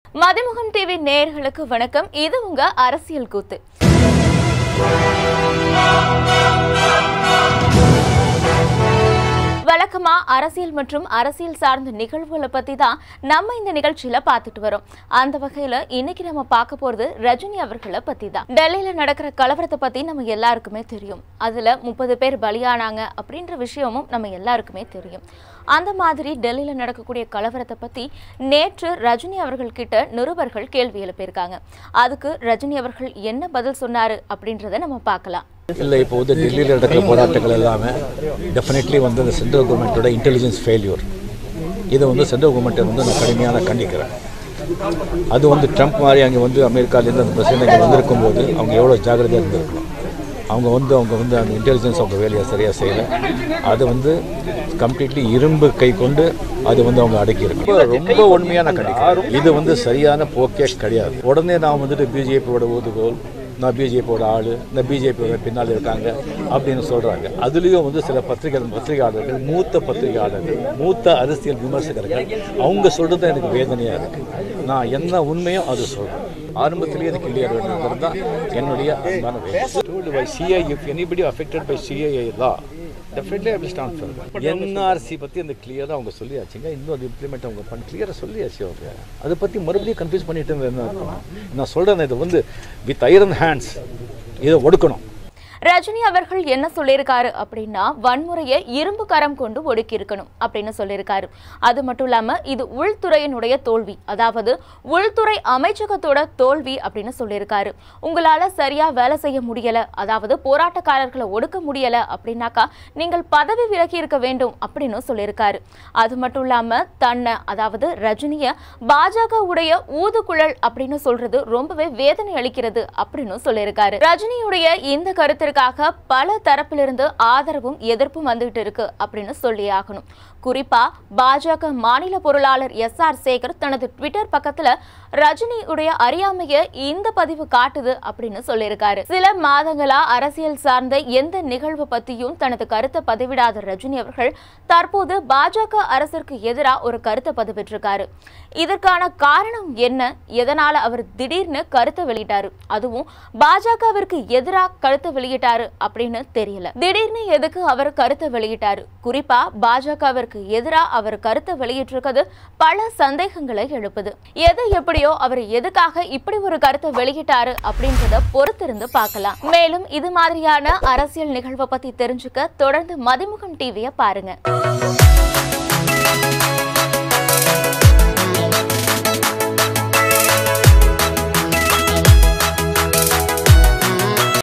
மதிமுகம் TV நேயர்களுக்கு வணக்கம் இது உங்க அரசியல் கூத்து வழக்கமா அரசியல் மற்றும் அரசியல் சார்ந்த நிகழ்வுகளை பத்தி தான் நம்ம இந்த நிகழ்ச்சியில பார்த்துட்டு வரோம் அந்த வகையில இன்னைக்கு நம்ம பார்க்க போறது ரஜினி அவர்களை பத்தி தான் டெல்லியில நடக்கிற கலவரத்தை பத்தி நம்ம எல்லாருக்குமே தெரியும் அதுல முப்பது பேர் பலியானாங்க அப்படின்ற விஷயமும் நம்ம எல்லாருக்குமே தெரியும் அந்த மாதிரி டெல்லியில நடக்கக்கூடிய கலவரத்தை பத்தி நேற்று ரஜினி அவர்கள் கிட்ட நிருபர்கள் கேள்வி எழுப்பியிருக்காங்க அதுக்கு ரஜினி அவர்கள் என்ன பதில் சொன்னாரு அப்படின்றத நம்ம பார்க்கலாம் இல்லை இப்போ வந்து டெல்லியில் நடக்கிற போராட்டங்கள் எல்லாமே டெஃபினெட்லி வந்து இந்த சென்ட்ரல் கவர்மெண்ட்டோட இன்டெலிஜென்ஸ் ஃபெயில்யூர் இதை வந்து சென்ட்ரல் கவர்மெண்ட்டை வந்து நான் கடுமையான கண்டிக்கிறேன் அது வந்து ட்ரம்ப் மாதிரி அங்கே வந்து அமெரிக்காலேருந்து அந்த பிரசிடண்ட் இங்கே வந்திருக்கும் போது அவங்க எவ்வளோ ஜாக்கிரதையாக இருந்திருக்கணும் அவங்க வந்து அவங்க வந்து அந்த இன்டெலிஜென்ஸ் அவங்க வேலையை சரியாக செய்யலை அது வந்து கம்ப்ளீட்லி இரும்பு கை கொண்டு அது வந்து அவங்க அடக்கியிருக்கு ரொம்ப உண்மையான கண்டிக்கிறேன் இது வந்து சரியான போக்கே கிடையாது உடனே நான் வந்துட்டு பிஜேபியோட ஊதுகோல் நான் பிஜேபியோட ஆள் இந்த பிஜேபியோட பின்னால் இருக்காங்க அப்படின்னு சொல்கிறாங்க அதுலேயும் வந்து சில பத்திரிகை பத்திரிகையாளர்கள் மூத்த பத்திரிகையாளர்கள் மூத்த அரசியல் விமர்சகர்கள் அவங்க சொல்கிறது எனக்கு வேதனையாக இருக்குது நான் என்ன உண்மையோ அது சொல்கிறேன் ஆரம்பத்திலேயே எனக்கு கிளியர் வேணுங்கிறது தான் என்னுடைய அன்பான வேலை by CAA if anybody affected by CAA law definitely I will stand for NRC பற்றி அந்த கிளியராக அவங்க சொல்லியாச்சுங்க இன்னும் அது இம்ப்ளிமெண்ட் அவங்க பண்ண கிளியராக சொல்லியாச்சு அவங்க அதை பற்றி மறுபடியும் கன்ஃபியூஸ் பண்ணிட்டு இருந்தா என்ன அர்த்தம்? நான் சொல்கிறேன் இது வந்து வித் ஐரன் ஹேண்ட்ஸ் இதை ஒடுக்கணும் ரஜினி அவர்கள் என்ன சொல்லியிருக்காரு அப்படின்னா வன்முறையை இரும்பு கரம் கொண்டு ஒடுக்கி இருக்கணும் அப்படின்னு சொல்லியிருக்காரு அது மட்டும் இல்லாம இது உள்துறையினுடைய தோல்வி அதாவது உள்துறை அமைச்சகத்தோட தோல்வி அப்படின்னு சொல்லியிருக்காரு உங்களால சரியா வேலை செய்ய முடியல அதாவது போராட்டக்காரர்களை ஒடுக்க முடியல அப்படின்னாக்கா நீங்கள் பதவி விலகி இருக்க வேண்டும் அப்படின்னு சொல்லியிருக்காரு அது மட்டும் இல்லாம தன்னை அதாவது ரஜினிய பாஜக உடைய ஊதுகுழல் அப்படின்னு சொல்றது ரொம்பவே வேதனை அளிக்கிறது அப்படின்னு சொல்லியிருக்காரு ரஜினியுடைய இந்த கருத்திற்காக பல தரப்பிலிருந்து ஆதரவும் எதிர்ப்பும் வந்துகிட்டு இருக்கு அப்படின்னு சொல்லி ஆகணும் குறிப்பா பாஜக மாநில பொருளாளர் எஸ் ஆர் சேகர் தனது ட்விட்டர் பக்கத்துல ரஜினியுடைய அறியாமைய இந்த பதிவு காட்டுது அப்படின்னு சொல்லியிருக்காரு சில மாதங்களா அரசியல் சார்ந்த எந்த நிகழ்வு பத்தியும் தனது கருத்தை பதிவிடாத ரஜினி அவர்கள் தற்போது பாஜக அரசிற்கு எதிராக ஒரு கருத்தை பதிவிட்டிருக்காரு இதற்கான காரணம் என்ன எதனால அவர் திடீர்னு கருத்தை வெளியிட்டாரு அதுவும் பாஜகவிற்கு எதிராக கருத்தை வெளியிட்டாரு அப்படின்னு தெரியல திடீர்னு எதுக்கு அவர் கருத்தை வெளியிட்டாரு குறிப்பா பாஜகவிற்கு எதிராக அவர் கருத்தை வெளியிட்டிருக்கிறது பல சந்தேகங்களை எழுப்புது எது எப்படியோ அவர் எதுக்காக இப்படி ஒரு கருத்தை வெளியிட்டாரு அப்படின்றத பொறுத்திருந்து பார்க்கலாம் மேலும் இது மாதிரியான அரசியல் நிகழ்வை பத்தி தெரிஞ்சுக்க தொடர்ந்து மதிமுகம் டிவியை பாருங்க